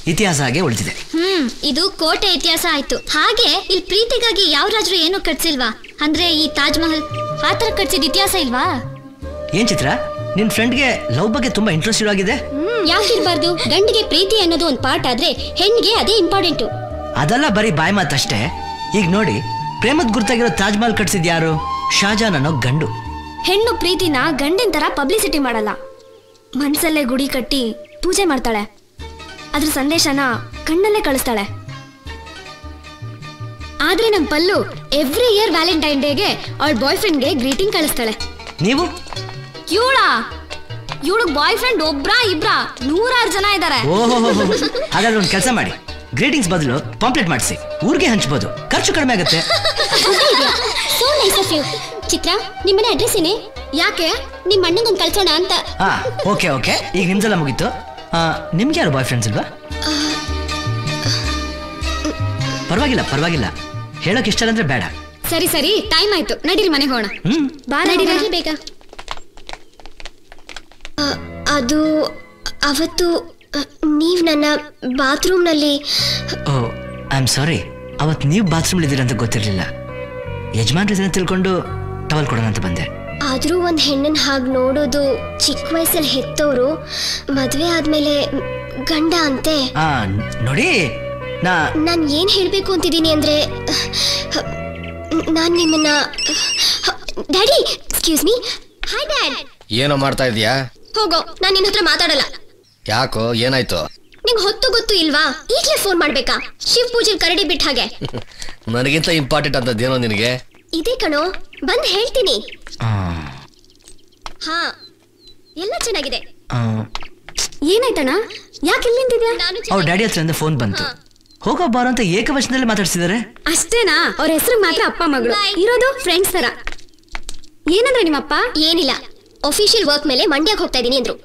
ಇತಿಹಾಸ ಹಾಗೆ ಉಳಿದಿದೆ ಹ್ಮ್ ಇದು ಕೋಟೆ ಇತಿಹಾಸ ಆಯ್ತು ಹಾಗೆ ಇಲ್ಲಿ ಪ್ರೀತಿಗಾಗಿ ಯಾವ ರಾಜರು ಏನು ಕಟ್ಸಿಲ್ವಾ ಅಂದ್ರೆ ಈ ತಾಜ್ ಮಹಲ್ ಆತರ ಕಟ್ಸಿದ ಇತಿಹಾಸ ಇಲ್ವಾ ಏನ್ ಚಿತ್ರ ನಿನ್ ಫ್ರೆಂಡ್ಗೆ ಲವ್ ಬಗ್ಗೆ ತುಂಬಾ ಇಂಟ್ರೆಸ್ಟ್ ಆಗಿದೆ ಯಾಕಿರ್ಬಾರ್ದು ಗಂಡಿಗೆ ಪ್ರೀತಿ ಅನ್ನೋದು ಒಂದು ಪಾರ್ಟ್ ಆದ್ರೆ ಹೆಣ್ಣಿಗೆ ಅದೇ ಇಂಪಾರ್ಟೆಂಟು ಅದೆಲ್ಲ ಬರೀ ಬಾಯಿ ಮಾತಷ್ಟೇ ಈಗ ನೋಡಿ ಪ್ರೇಮದ ಗುರ್ತಾಗಿರೋ ತಾಜ್ ಮಹಲ್ ಕಟ್ಸಿದ್ ಯಾರು ಶಾಜಾನ್ ಅನ್ನೋ ಗಂಡು ಹೆಣ್ಣು ಪ್ರೀತಿನ ಗಂಡಿನ ತರ ಪಬ್ಲಿಸಿಟಿ ಮಾಡಲ್ಲ ಮನ್ಸಲ್ಲೇ ಗುಡಿ ಕಟ್ಟಿ ಪೂಜೆ ಮಾಡ್ತಾಳೆ ಅದ್ರ ಸಂದೇಶನ ಕಣ್ಣಲ್ಲೇ ಕಳಿಸ್ತಾಳೆ ಆದ್ರೆ ನಮ್ ಪಲ್ಲು ಎವ್ರಿ ಇಯರ್ ವ್ಯಾಲೆಂಟೈನ್ ಡೇಗೆ ಅವಳ ಬಾಯ್ ಫ್ರೆಂಡ್ಗೆ ಗ್ರೀಟಿಂಗ್ ಕಳಿಸ್ತಾಳೆ ನೀವು ಇವಳ ಇವಳು ಬಾಯ್ ಫ್ರೆಂಡ್ ಒಬ್ರ ಇಬ್ರ ನೂರಾರು ಜನ ಇದ್ದಾರೆ ಓಹೋ ಹಾಗಾದ್ರೆ ಒಂದು ಕೆಲಸ ಮಾಡಿ ಗ್ರೀಟಿಂಗ್ಸ್ ಬದಲು ಪಾಂಪ್ಲೆಟ್ ಮಾಡಿಸಿ ಊರಿಗೆ ಹಂಚ್ಬೋದು ಖರ್ಚು ಕಡಿಮೆ ಆಗುತ್ತೆ so nice of you Chitra ನಿಮ್ಮನೆ ಅಡ್ರೆಸ್ ಏನೇ ಯಾಕೆ ನಿಮ್ಮ ಅಣ್ಣಗೊಂದು ಕಳ್ಸೋಣ ಅಂತ ಹಾ ಓಕೆ ಓಕೆ ಈಗ ನಿಮ್ದೆಲ್ಲ ಮುಗೀತು ಆ, ನಿಮ್ಗೆ ಯಾರು ಬಾಯ್ ಫ್ರೆಂಡ್ಸ್ ಇಲ್ವಾ ಪರವಾಗಿಲ್ಲ ಪರವಾಗಿಲ್ಲ ಹೇಳಕ್ ಇಷ್ಟ ಅಂದ್ರೆ ಬೇಡ ಸರಿ ಸರಿ ಟೈಮ್ ಆಯ್ತು ನಡೀರಿ ಮನೆಗೆ ಹೋಗೋಣ ಹ್ಮ್ ಬಾ ನಡೀರಿ ಬೇಗ ಅದು ಅವತ್ತು ನೀವು ನನ್ನ ಬಾತ್ರೂಮ್ನಲ್ಲಿ ಓ ಐ ಆಮ್ ಸಾರಿ ಅವತ್ ನೀವು ಬಾತ್ರೂಮ್ ಇದ್ದೀರ ಅಂತ ಗೊತ್ತಿರಲಿಲ್ಲ ಯಜಮಾನ್ರು ಇದನ್ನ ತಿಳ್ಕೊಂಡು ಟವಲ್ ಕೊಡೋಣ ಅಂತ ಬಂದೆ ಆದರೂ ಒಂದು ಹೆಣ್ಣನ್ನು ಹಾಗೆ ನೋಡೋದು ಚಿಕ್ಕ ವಯಸ್ಸಲ್ಲಿ ಹೆತ್ತವರು ಮದುವೆ ಆದಮೇಲೆ ಗಂಡ ಅಂತೆ ಆ ನೋಡಿ ನಾ ನಾನು ಏನು ಹೇಳಬೇಕು ಅಂತಿದ್ದೀನಿ ಅಂದರೆ ನಾನು ನಿಮ್ಮನ್ನ daddy excuse me hi dad ಏನೋ ಮಾಡ್ತಾ ಇದೀಯಾ ಹೋಗೋ ನಾನು ನಿನ್ನ ಹತ್ರ ಮಾತಾಡಲ್ಲ ಯಾಕೋ ಏನಾಯ್ತು ನಿಂಗೆ ಹೊತ್ತು ಗೊತ್ತು ಇಲ್ವಾ ಈಗಲೇ ಫೋನ್ ಮಾಡ್ಬೇಕಾ ಶಿವ ಪೂಜೆ ಕರಡಿ ಬಿಟ್ಟ ಹಾಗೆ ನನಗಿಂತ ಇಂಪಾರ್ಟೆಂಟ್ ಅಂತದ್ದೇನೋ ನಿನಗೆ ಇದೇ ಕಣೋ ಬಂದು ಹೇಳ್ತೀನಿ ಆ, ಹಾ ಎಲ್ಲ ಚೆನ್ನಾಗಿದೆ ಆ, ಏನಾಯ್ತಣ್ಣ ಯಾಕೆ ಇಲ್ಲಿ ನಿಂತಿದ್ಯಾ ನಾನು ಅವ್ರ ಡ್ಯಾಡಿ ಹತ್ರದಿಂದ ಫೋನ್ ಬಂತು ಹೋಗೋ ಬಾರೋ ಅಂತ ಏಕವಚನದಲ್ಲಿ ಮಾತಾಡ್ಸಿದ್ದಾರೆ ಅಷ್ಟೇನಾ ಅವ್ರ ಹೆಸರು ಮಾತ್ರ ಅಪ್ಪ ಮಗಳು ಇರೋದು ಫ್ರೆಂಡ್ಸ್ ತರ ಏನಂದ್ರೆ ನಿಮ್ಮಪ್ಪ ಏನಿಲ್ಲ ಅಫಿಷಿಯಲ್ ವರ್ಕ್ ಮೇಲೆ ಮಂಡ್ಯಕ್ಕೆ ಹೋಗ್ತಾ ಇದೀನಿ ಅಂದ್ರು